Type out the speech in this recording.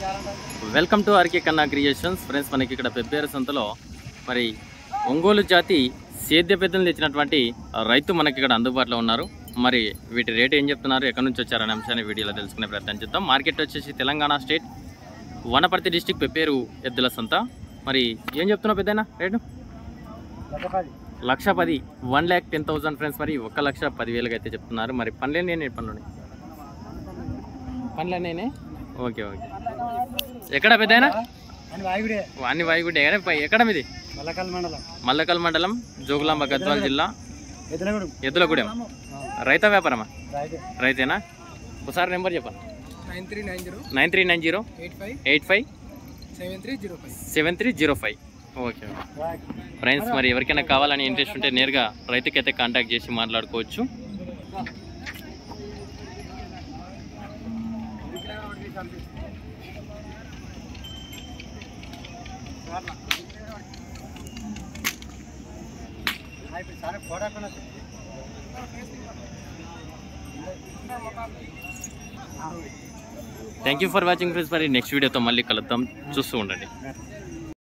welcome to RK Kanna creations friends మనకి ఇక్కడ పెబ్బేరు సంతలో మరి ఒంగోలు జాతి సేద్య పెద్దలు తెచ్చినటువంటి రైతు మనకి ఇక్కడ అందుబాటులో ఉన్నారు మరి వీటి రేట్ ఏం చెప్తున్నారు ఎక్కడి నుంచి వచ్చారనే అంశాన్ని వీడియోలో తెలుసుకునే ప్రయత్నం చేద్దాం మార్కెట్ వచ్చేసి తెలంగాణ స్టేట్ వనపర్తి డిస్టిక్ పెబ్బేరు ఎద్దుల సంత మరి ఏం చెప్తున్నావు పెద్దనా రేటు లక్ష పది one lakh ten thousand friends మరి ఒక లక్ష పదివేలకు అయితే చెప్తున్నారు మరి పనులేని నేను పనులు పనులనేనే ఓకే ఓకే ఎక్కడ పెద్దయినా అని వాయుడే వాణి వాయుగుడ్డే కానీ పై- ఎక్కడ మీది మల్లకల్ మండలం మల్లకల్ మండలం జోగులాంబ గద్వాల జిల్లా ఎదురగూడెం ఎద్దులగూడెం రైత వ్యాపారమా రాయితే రైతేనా ఒకసారి నెంబర్ చెప్పండి nine three nine zero nine three nine zero eight five eight five seven three zero five seven three zero five okay friends మరి ఎవరికైనా కావాలని ఇంట్రెస్ట్ ఉంటే నేరుగా రైతుకైతే కాంటాక్ట్ చేసి మాట్లాడుకోవచ్చు thank you for watching friends మరి నెక్స్ట్ వీడియోతో మళ్ళీ కలుద్దాం చూస్తూ ఉండండి